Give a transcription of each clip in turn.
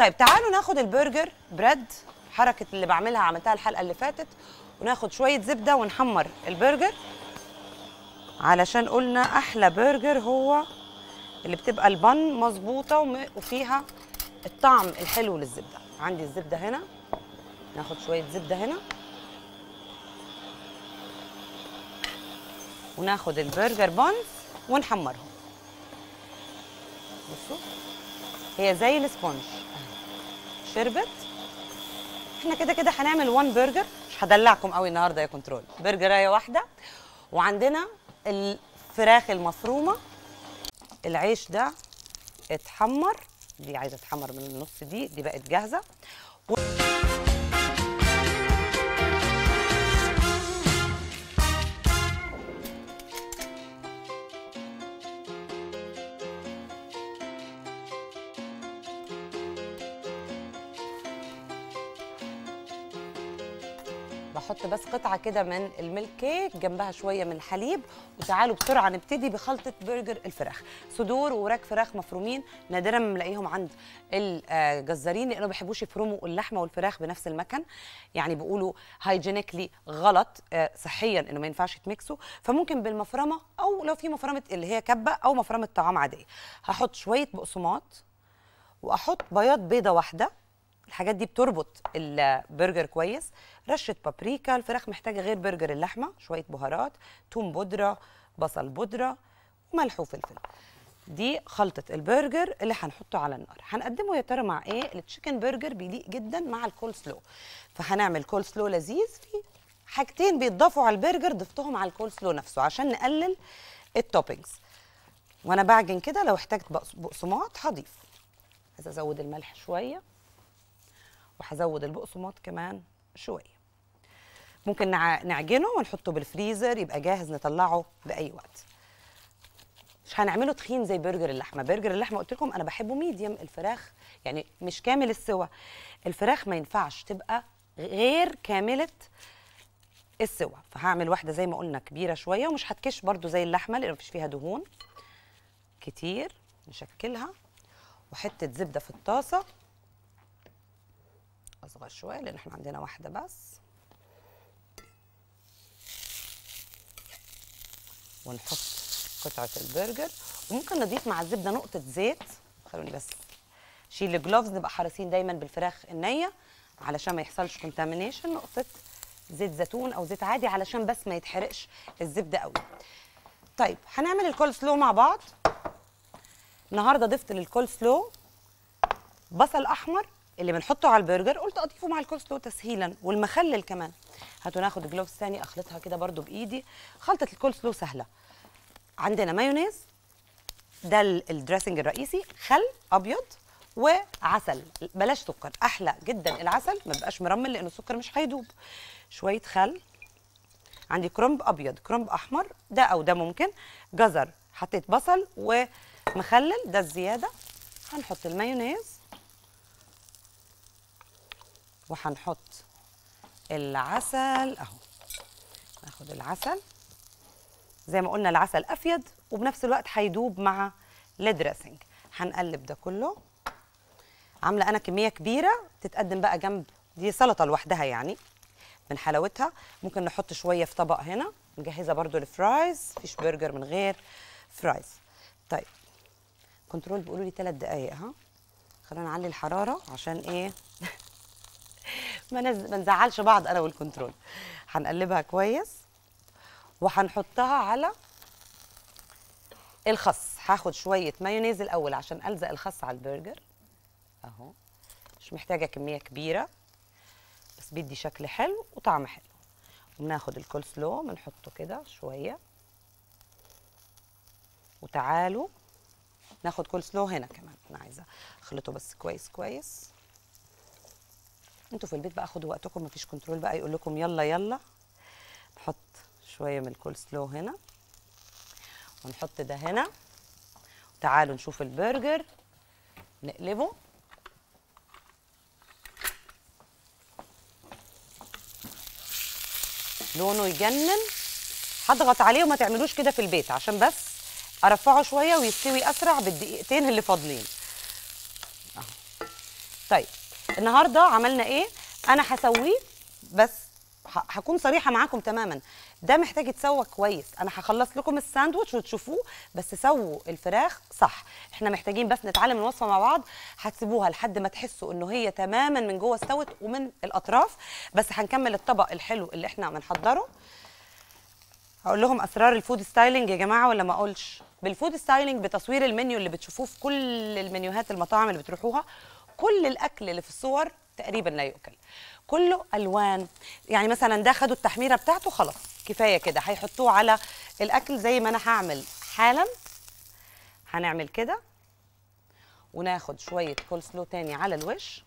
طيب تعالوا ناخد البرجر بريد حركه اللي بعملها عملتها الحلقه اللي فاتت وناخد شويه زبده ونحمر البرجر علشان قلنا احلى برجر هو اللي بتبقى البن مظبوطه وم- وفيها الطعم الحلو للزبده عندي الزبده هنا ناخد شويه زبده هنا وناخد البرجر بانز ونحمرهم بصوا هي زي الاسبونج شربت احنا كده كده هنعمل وان برجر مش هدلعكم قوي النهارده يا كنترول برجرايه واحده وعندنا الفراخ المفرومه العيش ده اتحمر دي عايزه تتحمر من النص دي دي بقت جاهزه بحط بس قطعه كده من الميلك كيك جنبها شويه من الحليب وتعالوا بسرعه نبتدي بخلطه برجر الفراخ صدور ووراك فراخ مفرومين نادرا ما بلاقيهم عند الجزارين لانه ما بيحبوش يفرموا اللحمه والفراخ بنفس المكان يعني بيقولوا هايجينيكلي غلط آه، صحيا انه ما ينفعش يتمكسوا فممكن بالمفرمه او لو في مفرمه اللي هي كبه او مفرمه طعام عاديه هحط شويه بقسماط واحط بياض بيضه واحده الحاجات دي بتربط البرجر كويس رشه بابريكا الفراخ محتاجه غير برجر اللحمه شويه بهارات توم بودره بصل بودره وملح وفلفل دي خلطه البرجر اللي هنحطه على النار هنقدمه يا ترى مع ايه التشيكن برجر بيليق جدا مع الكول سلو فهنعمل كول سلو لذيذ في حاجتين بيتضافوا على البرجر ضفتهم على الكول سلو نفسه عشان نقلل التوبينجز وانا بعجن كده لو احتجت بقس- بقسماط هضيف عايزه ازود الملح شويه وهزود البقسماط كمان شويه ممكن نع- نعجنه ونحطه بالفريزر يبقى جاهز نطلعه باي وقت مش هنعمله تخين زي برجر اللحمه برجر اللحمه قلت لكم انا بحبه ميديم الفراخ يعني مش كامل السوا الفراخ ما ينفعش تبقى غير كامله السوا فهعمل واحده زي ما قلنا كبيره شويه ومش هتكش برضو زي اللحمه لان مفيش فيها دهون كتير نشكلها وحته زبده في الطاسه اصغر شويه لان احنا عندنا واحده بس ونحط قطعه البرجر وممكن نضيف مع الزبده نقطه زيت خلوني بس شيل الجلوفز نبقى حريصين دايما بالفراخ النيه علشان ما يحصلش كونتامينيشن نقطه زيت زيتون او زيت عادي علشان بس ما يتحرقش الزبده قوي طيب هنعمل الكول سلو مع بعض النهارده ضفت للكول سلو بصل احمر اللي بنحطه على البرجر قلت اضيفه مع الكول سلو تسهيلا والمخلل كمان هاتوا ناخد جلوفز ثاني اخلطها كده برضو بايدي خلطه الكول سلو سهله عندنا مايونيز ده ال- الدريسنج الرئيسي خل ابيض وعسل بلاش سكر احلى جدا العسل ما بيبقاش مرمل لانه السكر مش هيدوب شويه خل عندي كرنب ابيض كرنب احمر ده او ده ممكن جزر حطيت بصل ومخلل ده الزياده هنحط المايونيز وهنحط العسل اهو ناخد العسل زي ما قلنا العسل افيد وبنفس الوقت هيدوب مع الدريسنج هنقلب ده كله عامله انا كميه كبيره تتقدم بقى جنب دي سلطه لوحدها يعني من حلاوتها ممكن نحط شويه في طبق هنا مجهزه برضو الفرايز مفيش برجر من غير فرايز طيب كنترول بيقولوا لي ثلاث دقايق ها خلينا نعلي الحراره عشان ايه ما نز... ما نزعلش بعض انا والكنترول هنقلبها كويس وهنحطها على الخس هاخد شويه مايونيز الاول عشان الزق الخس على البرجر اهو مش محتاجه كميه كبيره بس بيدي شكل حلو وطعم حلو وبناخد الكول سلو بنحطه كده شويه وتعالوا ناخد كول سلو هنا كمان انا عايزه اخلطه بس كويس كويس انتوا في البيت بقى خدوا وقتكم مفيش كنترول بقى يقول لكم يلا يلا نحط شويه من الكول سلو هنا ونحط ده هنا تعالوا نشوف البرجر نقلبه لونه يجنن هضغط عليه وما تعملوش كده في البيت عشان بس ارفعه شويه ويستوي اسرع بالدقيقتين اللي فاضلين اهو طيب النهارده عملنا ايه انا هسويه بس ه- هكون صريحه معاكم تماما ده محتاج يتسوى كويس انا هخلص لكم الساندوتش وتشوفوه بس سووا الفراخ صح احنا محتاجين بس نتعلم الوصفه مع بعض هتسيبوها لحد ما تحسوا انه هي تماما من جوه استوت ومن الاطراف بس هنكمل الطبق الحلو اللي احنا بنحضره هقول لهم اسرار الفود ستايلينج يا جماعه ولا ما اقولش بالفود ستايلينج بتصوير المنيو اللي بتشوفوه في كل المنيوهات المطاعم اللي بتروحوها كل الاكل اللي في الصور تقريبا لا يؤكل كله الوان يعني مثلا ده خدوا التحميره بتاعته خلاص كفايه كده هيحطوه على الاكل زي ما انا هعمل حالا هنعمل كده وناخد شويه كول سلو تاني على الوش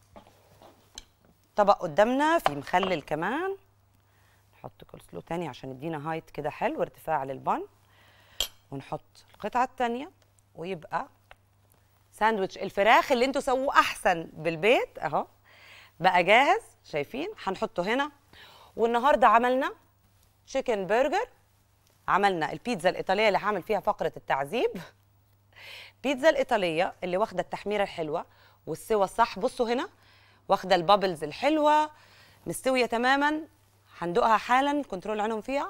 طبق قدامنا في مخلل كمان نحط كول سلو تاني عشان يدينا هايت كده حلو ارتفاع للبن ونحط القطعه التانيه ويبقى ساندويتش الفراخ اللي انتوا سووه احسن بالبيت اهو بقى جاهز شايفين هنحطه هنا والنهارده عملنا تشيكن برجر عملنا البيتزا الايطاليه اللي هعمل فيها فقره التعذيب بيتزا الايطاليه اللي واخده التحميره الحلوه والسوى الصح بصوا هنا واخده البابلز الحلوه مستويه تماما هندوقها حالا كنترول عنهم فيها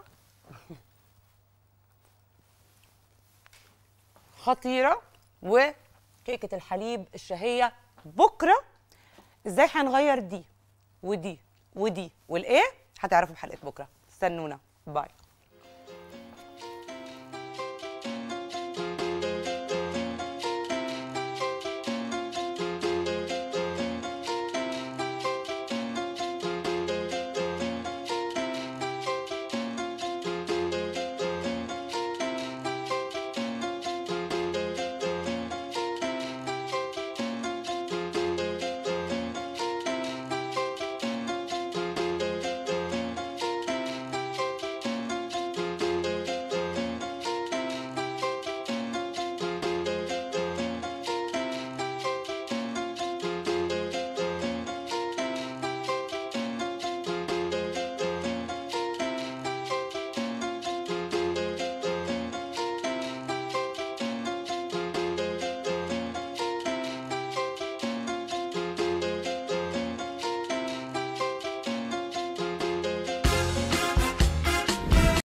خطيره وكيكه الحليب الشهيه بكره ازاي هنغير دي ودي ودي والايه هتعرفوا في حلقه بكره استنونا باي